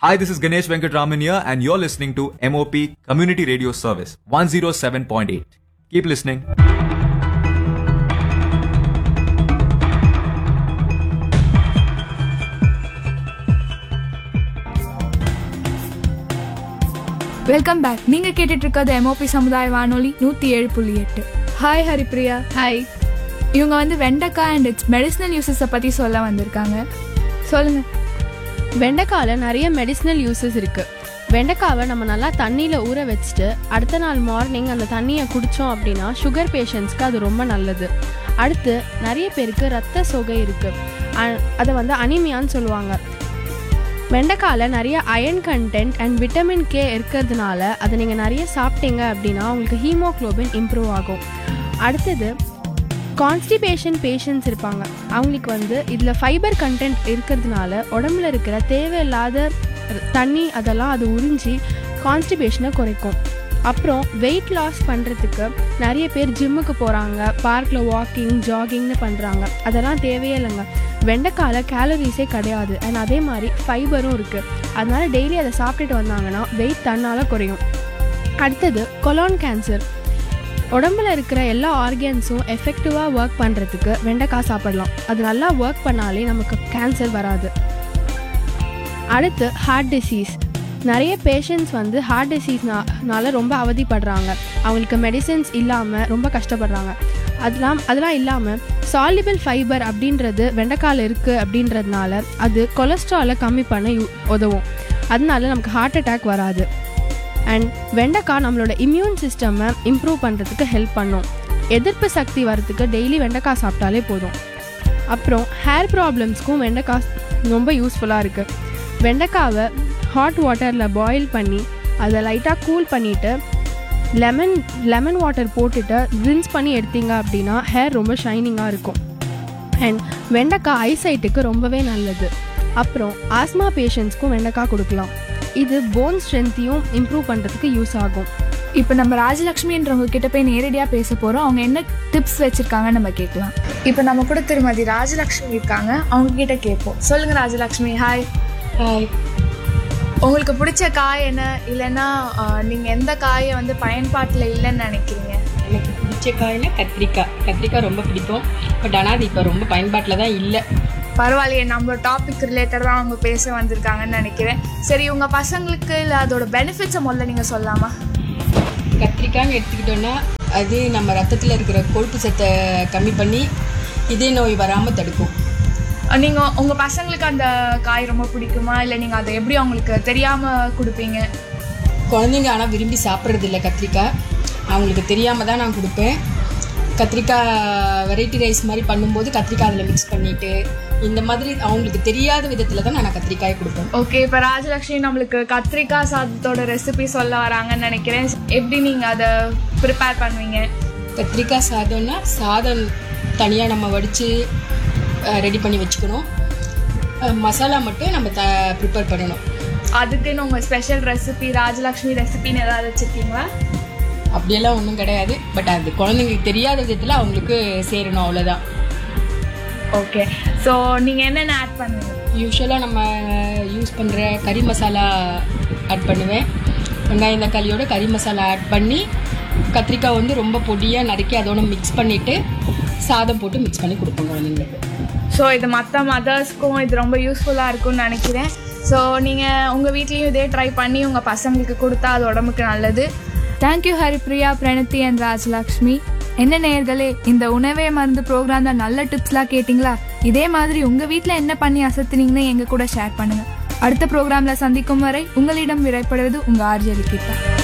Hi, this is Ganesh Venkatraman here, and you're listening to MOP Community Radio Service 107.8. Keep listening. Welcome back நீங்க கேட்டுட்டு இருக்கிறது MOP சமுதாய வானொலி நூத்தி ஏழு புள்ளி எட்டு ஹாய் ஹரிப்ரியா ஹாய் இவங்க வந்து வெண்டைக்காய் அண்ட் இட்ஸ் மெடிசனல் யூசஸை பத்தி சொல்ல வந்திருக்காங்க சொல்லுங்க வெண்டைக்காயில் நிறைய மெடிசினல் யூசஸ் இருக்கு வெண்டைக்காவை நம்ம நல்லா தண்ணியில் ஊற வச்சுட்டு அடுத்த நாள் மார்னிங் அந்த தண்ணியை குடித்தோம் அப்படின்னா சுகர் பேஷண்ட்ஸ்க்கு அது ரொம்ப நல்லது அடுத்து நிறைய பேருக்கு ரத்த சோகை இருக்கு அ- அதை வந்து அனிமியான்னு சொல்லுவாங்க வெண்டைக்காயில் நிறைய iron content and vitamin K இருக்கிறதுனால அதை நீங்கள் நிறைய சாப்பிட்டீங்க அப்படின்னா உங்களுக்கு ஹீமோக்ளோபின் இம்ப்ரூவ் ஆகும் அடுத்தது கான்ஸ்டிபேஷன் பேஷண்ட்ஸ் இருப்பாங்க அவங்களுக்கு வந்து இதில் ஃபைபர் கண்டென்ட் இருக்கிறதுனால உடம்புல இருக்கிற தேவையில்லாத ர- தண்ணி அதெல்லாம் அது உறிஞ்சி கான்ஸ்டிபேஷனை குறைக்கும் அப்புறம் வெயிட் லாஸ் பண்ணுறதுக்கு நிறைய பேர் ஜிம்முக்கு போகிறாங்க பார்க்கில் வாக்கிங் ஜாகிங்னு பண்ணுறாங்க அதெல்லாம் தேவையே இல்லைங்க வெண்டைக்காயில் கேலரிஸே கிடையாது அண்ட் அதே மாதிரி ஃபைபரும் இருக்குது அதனால டெய்லி அதை சாப்பிட்டுட்டு வந்தாங்கன்னா வெயிட் தன்னால் குறையும் அடுத்தது கொலான் கேன்சர் உடம்புல இருக்கிற எல்லா ஆர்கன்ஸும் எஃபெக்டிவாக ஒர்க் பண்ணுறதுக்கு வெண்டைக்காய் சாப்பிடலாம் அது நல்லா ஒர்க் பண்ணாலே நமக்கு கேன்சர் வராது அடுத்து ஹார்ட் டிசீஸ் நிறைய பேஷண்ட்ஸ் வந்து ஹார்ட் டிசீஸ்னால ரொம்ப அவதிப்படுறாங்க அவங்களுக்கு மெடிசின்ஸ் இல்லாமல் ரொம்ப கஷ்டப்படுறாங்க அதெல்லாம் அதெல்லாம் இல்லாமல் சாலிபிள் ஃபைபர் அப்படின்றது வெண்டைக்காயில் இருக்குது அப்படின்றதுனால அது கொலஸ்ட்ராலை கம்மி பண்ண யூ- உதவும் அதனால நமக்கு ஹார்ட் அட்டாக் வராது அண்ட் வெண்டைக்காய் நம்மளோட இம்யூன் சிஸ்டமை இம்ப்ரூவ் பண்ணுறதுக்கு ஹெல்ப் பண்ணும் எதிர்ப்பு சக்தி வரதுக்கு டெய்லி வெண்டைக்காய் சாப்பிட்டாலே போதும் அப்புறம் ஹேர் ப்ராப்ளம்ஸ்க்கும் வெண்டைக்காய் ரொம்ப யூஸ்ஃபுல்லாக இருக்குது வெண்டைக்காவை ஹாட் வாட்டரில் பாயில் பண்ணி அதை லைட்டாக கூல் பண்ணிவிட்டு லெமன் லெமன் வாட்டர் போட்டுட்டு ரின்ஸ் பண்ணி எடுத்தீங்க அப்படின்னா ஹேர் ரொம்ப ஷைனிங்காக இருக்கும் அண்ட் வெண்டைக்காய் ஐசைட்டுக்கு ரொம்பவே நல்லது அப்புறம் ஆஸ்மா பேஷண்ட்ஸ்க்கும் வெண்டைக்காய் கொடுக்கலாம் இது போன் ஸ்ட்ரென்த்தையும் இம்ப்ரூவ் பண்ணுறதுக்கு யூஸ் ஆகும் இப்போ நம்ம ராஜலக்ஷ்மின்றவங்க கிட்ட போய் நேரடியா பேச போறோம் அவங்க என்ன டிப்ஸ் வச்சிருக்காங்கன்னு நம்ம கேட்கலாம் இப்போ நம்ம கூட திருமதி ராஜலக்ஷ்மி இருக்காங்க அவங்க கிட்ட கேட்போம் சொல்லுங்க ராஜலக்ஷ்மி ஹாய் ஹாய் உங்களுக்கு பிடிச்ச காய் என்ன இல்லைன்னா ஆஹ், நீங்க எந்த காயை வந்து பயன்பாட்டுல இல்லைன்னு நினைக்கிறீங்க எனக்கு பிடிச்ச காய்னா கத்திரிக்காய் கத்திரிக்காய் ரொம்ப பிடிக்கும் பட் ஆனால் அது இப்போ ரொம்ப பயன்பாட்டில் தான் இல்லை பரவாயில்லையே நம்ம டாபிக் ரிலேட்டடாக அவங்க பேச வந்திருக்காங்கன்னு நினைக்கிறேன் சரி உங்க பசங்களுக்கு இல்லை அதோட பெனிஃபிட்ஸை முதல்ல நீங்க சொல்லலாமா கத்திரிக்காய்னு எடுத்துக்கிட்டோன்னா அது நம்ம ரத்தத்தில் இருக்கிற கொழுப்பு சத்தை கம்மி பண்ணி இதய நோய் வராமல் தடுக்கும் அஹ் நீங்க உங்க பசங்களுக்கு அந்த காய் ரொம்ப பிடிக்குமா இல்லை நீங்க அதை எப்படி அவங்களுக்கு தெரியாம கொடுப்பீங்க குழந்தைங்க ஆனால் விரும்பி சாப்பிட்றது இல்லை கத்திரிக்காய் அவங்களுக்கு தெரியாமல் தான் நான் கொடுப்பேன் கத்திரிக்காய் வெரைட்டி ரைஸ் மாதிரி பண்ணும்போது கத்திரிக்காய் அதில் மிக்ஸ் பண்ணிவிட்டு இந்த மாதிரி அவங்களுக்கு தெரியாத விதத்தில் தான் நான் கத்திரிக்காயை கொடுப்பேன் ஓகே இப்போ ராஜலக்ஷ்மி நம்மளுக்கு கத்திரிக்காய் சாதத்தோட ரெசிபி சொல்ல வராங்கன்னு நினைக்கிறேன் எப்படி நீங்க அதை ப்ரிப்பேர் பண்ணுவீங்க கத்திரிக்காய் சாதம்னா சாதம் தனியாக நம்ம வடித்து ரெடி பண்ணி வச்சுக்கணும் அஹ், மசாலா மட்டும் நம்ம த ப்ரிப்பேர் பண்ணணும் அதுக்குன்னு உங்க ஸ்பெஷல் ரெசிபி ராஜலக்ஷ்மி ரெசிபின்னு ஏதாவது வச்சிருக்கீங்களா அப்படியெல்லாம் ஒன்றும் கிடையாது பட் அது குழந்தைங்களுக்கு தெரியாத விதத்தில் அவங்களுக்கு சேரணும் அவ்வளோதான் ஓகே ஸோ நீங்க என்னென்ன ஆட் பண்ணுவீங்க யூஸ்வலாக நம்ம யூஸ் பண்ணுற கறி மசாலா ஆட் பண்ணுவேன் வெங்காயம் தக்காளியோட கறி மசாலா ஆட் பண்ணி கத்திரிக்காய் வந்து ரொம்ப பொடியாக நறுக்கி அதோட மிக்ஸ் பண்ணிவிட்டு சாதம் போட்டு மிக்ஸ் பண்ணி கொடுப்போம் குழந்தைங்களுக்கு ஸோ இது மற்ற மதர்ஸ்க்கும் இது ரொம்ப யூஸ்ஃபுல்லாக இருக்கும்னு நினைக்கிறேன் ஸோ நீங்கள் உங்கள் வீட்லேயும் இதே ட்ரை பண்ணி உங்கள் பசங்களுக்கு கொடுத்தா அது உடம்புக்கு நல்லது தேங்க்யூ ஹரிப்ரியா பிரணதி அண்ட் ராஜலக்ஷ்மி என்ன நேயர்களே இந்த உணவே மருந்து ப்ரோக்ராம்ல நல்ல டிப்ஸ்லாம் கேட்டிங்களா இதே மாதிரி உங்க வீட்ல என்ன பண்ணி அசத்துனீங்கன்னு எங்க கூட ஷேர் பண்ணுங்க அடுத்த ப்ரோக்ராம்ல சந்திக்கும் வரை உங்களிடம் விடைபடுவது உங்க ஆர்ஜி லிகிதா